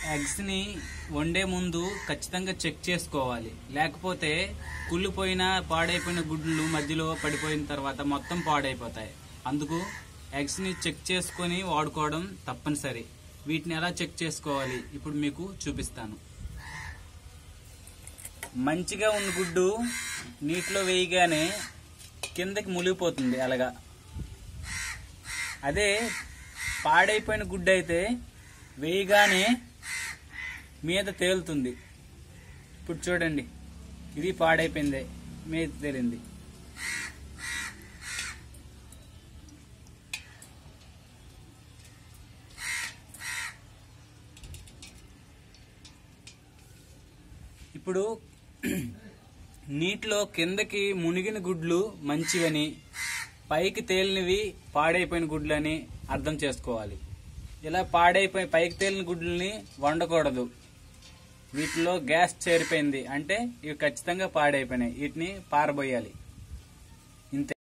eggs ని వండే ముందు ఖచ్చితంగా చెక్ చేసుకోవాలి లేకపోతే కుళ్ళిపోయిన పాడైపోయిన గుడ్లు మధ్యలో పడిపోయిన తర్వాత మొత్తం పాడైపోతాయి అందుకు ఎగ్స్ ని చెక్ చేసుకొని వాడుకోవడం తప్పనిసరి వీటిని ఎలా చెక్ చేసుకోవాలి ఇప్పుడు మీకు చూపిస్తాను మంచిగా ఉన్న గుడ్డు నీటిలో వేయగానే కిందకి మునిగిపోతుంది అలాగా అదే పాడైపోయిన గుడ్డు అయితే వేయగానే మీద తేలుతుంది ఇప్పుడు చూడండి ఇది పాడైపోయింది మీద తేలింది ఇప్పుడు నీటిలో కిందకి మునిగిన గుడ్లు మంచివని పైకి తేలినవి పాడైపోయిన గుడ్లని అర్థం చేసుకోవాలి ఇలా పాడైపోయి పైకి తేలిన గుడ్లని వండకూడదు వీటిలో గ్యాస్ చేరిపోయింది అంటే ఇవి ఖచ్చితంగా పాడైపోయినాయి వీటిని పారబోయాలి ఇంతే